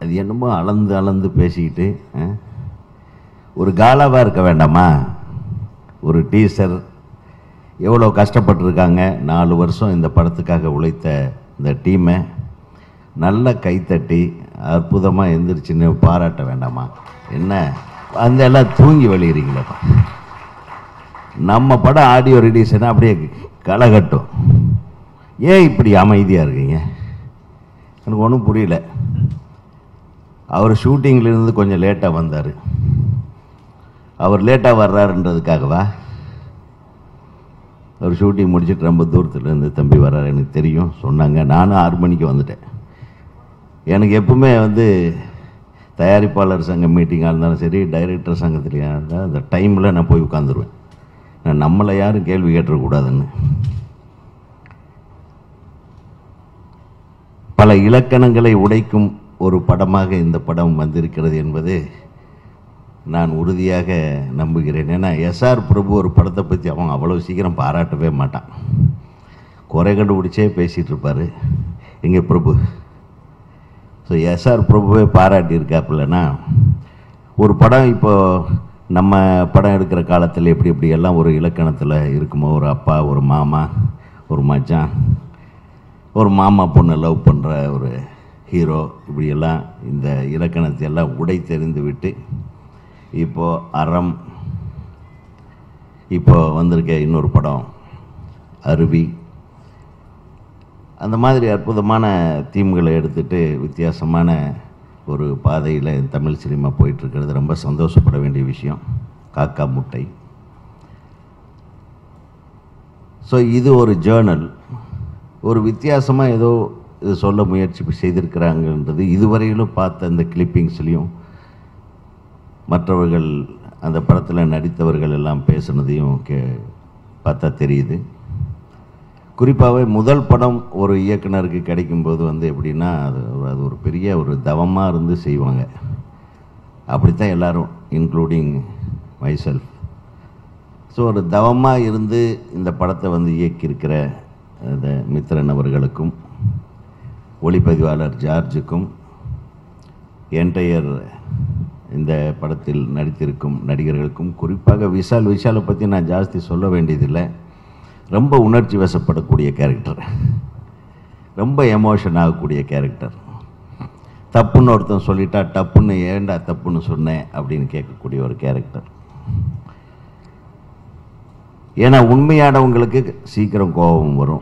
அது என்னமோ அளந்து அளந்து பேசிக்கிட்டு ஆ? ஒரு காலாவாக இருக்க வேண்டாமா ஒரு டீசர் எவ்வளோ கஷ்டப்பட்டிருக்காங்க நாலு வருஷம் இந்த படத்துக்காக உழைத்த இந்த டீமை நல்ல கைத்தட்டி அற்புதமாக எந்திரிச்சுன்னு பாராட்ட வேண்டாமா என்ன அந்த எல்லாம் தூங்கி வெளியிறீங்களப்பா நம்ம படம் ஆடியோ ரிலீஸ்னா அப்படியே களைகட்டும் ஏன் இப்படி அமைதியாக இருக்கீங்க எனக்கு ஒன்றும் புரியல அவர் ஷூட்டிங்லேருந்து கொஞ்சம் லேட்டாக வந்தார் அவர் லேட்டாக வர்றாருன்றதுக்காகவா அவர் ஷூட்டிங் முடிச்சுட்டு ரொம்ப தூரத்துலேருந்து தம்பி வர்றாரு எனக்கு தெரியும் சொன்னாங்க நானும் ஆறு மணிக்கு வந்துட்டேன் எனக்கு எப்பவுமே வந்து தயாரிப்பாளர் சங்க மீட்டிங்காக இருந்தாலும் சரி டைரக்டர் சங்கத்துலையாக இருந்தால் அந்த டைமில் நான் போய் உட்காந்துருவேன் நான் நம்மளை யாரும் கேள்வி கேட்டுறக்கூடாதுன்னு பல இலக்கணங்களை உடைக்கும் ஒரு படமாக இந்த படம் வந்திருக்கிறது என்பது நான் உறுதியாக நம்புகிறேன் ஏன்னா எஸ்ஆர் பிரபு ஒரு படத்தை பற்றி அவன் அவ்வளோ சீக்கிரம் பாராட்டவே மாட்டான் குறை கண்டுபிடிச்சே பேசிகிட்டு இருப்பார் எங்கே பிரபு ஸோ எஸ்ஆர் பிரபுவே பாராட்டியிருக்காப்புலன்னா ஒரு படம் இப்போ நம்ம படம் எடுக்கிற காலத்தில் எப்படி எப்படி எல்லாம் ஒரு இலக்கணத்தில் இருக்குமோ ஒரு அப்பா ஒரு மாமா ஒரு மச்சான் ஒரு மாமா பொண்ணை லவ் பண்ணுற ஒரு ஹீரோ இப்படியெல்லாம் இந்த இலக்கணத்தை எல்லாம் உடை தெரிந்து விட்டு இப்போது அறம் இப்போ வந்திருக்க இன்னொரு படம் அருவி அந்த மாதிரி அற்புதமான தீம்களை எடுத்துட்டு வித்தியாசமான ஒரு பாதையில் தமிழ் சினிமா போயிட்டுருக்கிறது ரொம்ப சந்தோஷப்பட வேண்டிய விஷயம் காக்கா முட்டை ஸோ இது ஒரு ஜேர்னல் ஒரு வித்தியாசமாக ஏதோ இது சொல்ல முயற்சி செய்திருக்கிறாங்கன்றது இதுவரையிலும் பார்த்த அந்த கிளிப்பிங்ஸ்லேயும் மற்றவர்கள் அந்த படத்தில் நடித்தவர்கள் எல்லாம் பேசுனதையும் கே பார்த்தா தெரியுது குறிப்பாகவே முதல் படம் ஒரு இயக்குனருக்கு கிடைக்கும்போது வந்து எப்படின்னா அது ஒரு- அது ஒரு பெரிய ஒரு தவமாக இருந்து செய்வாங்க அப்படித்தான் எல்லாரும் இன்க்ளூடிங் மைசெல்ஃப் ஸோ ஒரு தவமாக இருந்து இந்த படத்தை வந்து இயக்கியிருக்கிற இந்த மித்ரன் அவர்களுக்கும் ஒளிப்பதிவாளர் ஜார்ஜுக்கும் என்டையர் இந்த படத்தில் நடித்திருக்கும் நடிகர்களுக்கும் குறிப்பாக விஷால் விஷாலை பற்றி நான் ஜாஸ்தி சொல்ல வேண்டியதில்லை ரொம்ப உணர்ச்சி வசப்படக்கூடிய கேரக்டர் ரொம்ப எமோஷன் ஆகக்கூடிய கேரக்டர் தப்புன்னு ஒருத்தன் சொல்லிட்டா டப்புன்னு ஏன்டா தப்புன்னு சொன்னேன் அப்படின்னு கேட்கக்கூடிய ஒரு கேரக்டர் ஏன்னா உண்மையானவங்களுக்கு சீக்கிரம் கோபம் வரும்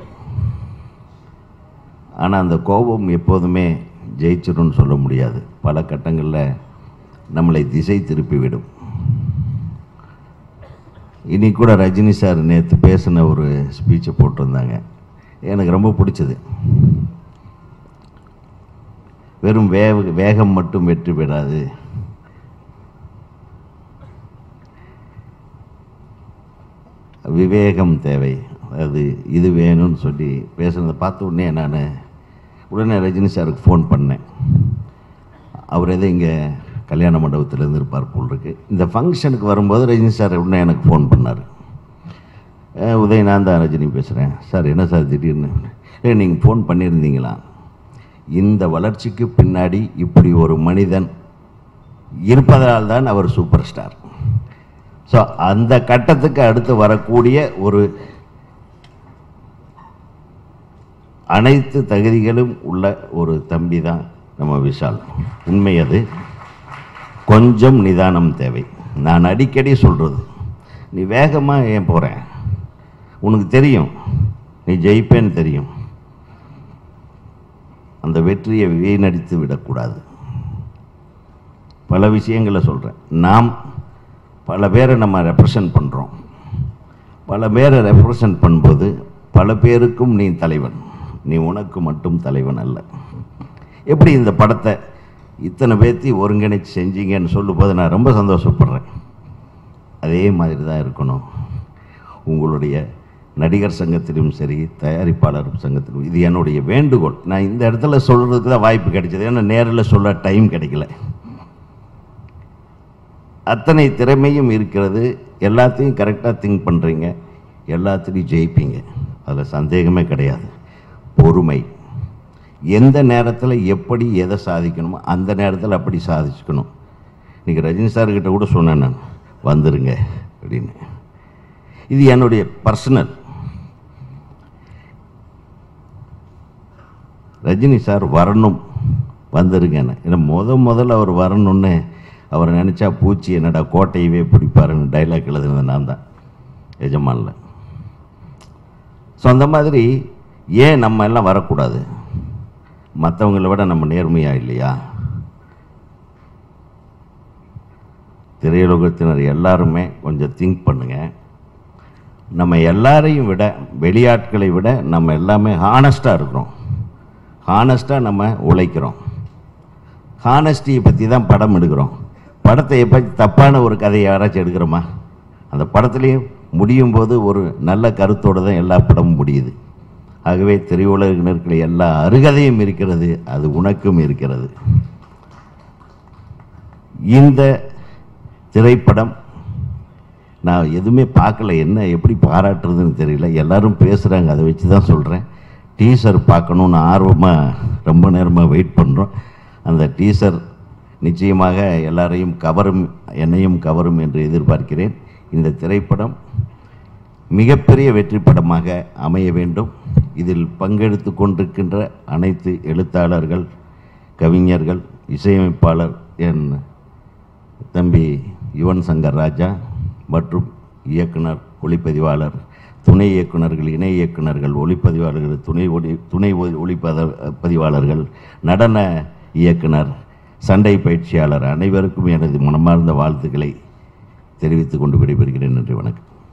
ஆனால் அந்த கோபம் எப்போதுமே ஜெயிச்சிரும்னு சொல்ல முடியாது பல கட்டங்களில் நம்மளை திசை திருப்பிவிடும் இன்னைக்கு கூட ரஜினி சார் நேற்று பேசின ஒரு ஸ்பீச்சை போட்டிருந்தாங்க எனக்கு ரொம்ப பிடிச்சது வெறும் வேக வேகம் மட்டும் வெற்றி பெறாது விவேகம் தேவை அது இது வேணும்னு சொல்லி பேசுனதை பார்த்த உடனே நான் உடனே ரஜினி சாருக்கு ஃபோன் பண்ணேன் அவர் எதோ இங்கே கல்யாண மண்டபத்தில் இருந்திருப்பார் போல் இருக்கு இந்த ஃபங்க்ஷனுக்கு வரும்போது ரஜினி சார் உடனே எனக்கு ஃபோன் பண்ணார் "அஹ், உதய் நான் தான் ரஜினி பேசுகிறேன் சார் என்ன சார் திடீர்னு ஏ நீங்கள் ஃபோன் பண்ணியிருந்தீங்களா இந்த வளர்ச்சிக்கு பின்னாடி இப்படி ஒரு மனிதன் இருப்பதால் தான் அவர் சூப்பர் ஸ்டார் ஸோ அந்த கட்டத்துக்கு அடுத்து வரக்கூடிய ஒரு அனைத்து தகுதிகளும் உள்ள ஒரு தம்பி தான் நம்ம விஷால் உண்மை அது கொஞ்சம் நிதானம் தேவை நான் அடிக்கடி சொல்கிறது நீ வேகமாக ஏன் போகிற உனக்கு தெரியும் நீ ஜெயிப்பேன்னு தெரியும் அந்த வெற்றியை வீணடித்து விடக்கூடாது பல விஷயங்களை சொல்கிறேன் நாம் பல பேரை நம்ம ரெப்ரசன்ட் பண்ணுறோம் பல பேரை ரெப்ரசன்ட் பண்ணும்போது பல பேருக்கும் நீ தலைவன் நீ உனக்கு மட்டும் தலைவன் அல்ல எப்படி இந்த படத்தை இத்தனை பேர்த்தி ஒருங்கிணைச்சு செஞ்சீங்கன்னு சொல்லும்போது நான் ரொம்ப சந்தோஷப்படுறேன் அதே மாதிரி தான் இருக்கணும் உங்களுடைய நடிகர் சங்கத்திலும் சரி தயாரிப்பாளர் சங்கத்திலும் இது என்னுடைய வேண்டுகோள் நான் இந்த இடத்துல சொல்கிறதுக்கு தான் வாய்ப்பு கிடைச்சது ஏன்னா நேரில் சொல்ல டைம் கிடைக்கல அத்தனை திறமையும் இருக்கிறது எல்லாத்தையும் கரெக்டாக திங்க் பண்ணுறீங்க எல்லாத்துலேயும் ஜெயிப்பீங்க அதில் சந்தேகமே கிடையாது பொறுமை எந்த நேரத்தில் எப்படி எதை சாதிக்கணுமோ அந்த நேரத்தில் அப்படி சாதிச்சுக்கணும் இன்றைக்கி ரஜினி சார்கிட்ட கூட சொன்னேன் நான் வந்துருங்க அப்படின்னு இது என்னுடைய பர்சனல் ரஜினி சார் வரணும் வந்துருங்கன்னு ஏன்னா முத முதல்ல அவர் வரணும்னு அவர் நினச்சா பூச்சி என்னடா கோட்டையவே பிடிப்பாருன்னு டைலாக் எழுதுனது நான் தான் எஜமானில் ஸோ அந்த மாதிரி ஏன் நம்ம எல்லாம் வரக்கூடாது மற்றவங்கள விட நம்ம நேர்மையாக இல்லையா திரையுலகத்தினர் எல்லாருமே கொஞ்சம் திங்க் பண்ணுங்கள் நம்ம எல்லாரையும் விட வெளியாட்களை விட நம்ம எல்லாமே ஹானஸ்ட்டாக இருக்கிறோம் ஹானஸ்ட்டாக நம்ம உழைக்கிறோம் ஹானஸ்டியை பற்றி தான் படம் எடுக்கிறோம் படத்தை பற்றி தப்பான ஒரு கதையை யாராச்சும் எடுக்கிறோமா அந்த படத்துலேயும் முடியும் போது ஒரு நல்ல கருத்தோடு தான் எல்லா படமும் முடியுது ஆகவே திரையுலகினருக்கு எல்லா அருகதையும் இருக்கிறது அது உனக்கும் இருக்கிறது இந்த திரைப்படம் நான் எதுவுமே பார்க்கல என்ன எப்படி பாராட்டுறதுன்னு தெரியல எல்லாரும் பேசுகிறாங்க அதை வச்சு தான் சொல்கிறேன் டீசர் பார்க்கணுன்னு ஆர்வமாக ரொம்ப நேரமாக வெயிட் பண்ணுறோம் அந்த டீசர் நிச்சயமாக எல்லாரையும் கவரும் என்னையும் கவரும் என்று எதிர்பார்க்கிறேன் இந்த திரைப்படம் மிகப்பெரிய வெற்றி படமாக அமைய வேண்டும் இதில் பங்கெடுத்து கொண்டிருக்கின்ற அனைத்து எழுத்தாளர்கள் கவிஞர்கள் இசையமைப்பாளர் என் தம்பி யுவன் சங்கர் ராஜா மற்றும் இயக்குனர் ஒளிப்பதிவாளர் துணை இயக்குனர்கள் இணை இயக்குனர்கள் ஒளிப்பதிவாளர்கள் துணை ஒளி துணை ஒ- ஒளிப்பத பதிவாளர்கள் நடன இயக்குனர் சண்டை பயிற்சியாளர் அனைவருக்கும் எனது மனமார்ந்த வாழ்த்துக்களை தெரிவித்துக் கொண்டு விடைபெறுகிறேன் நன்றி வணக்கம்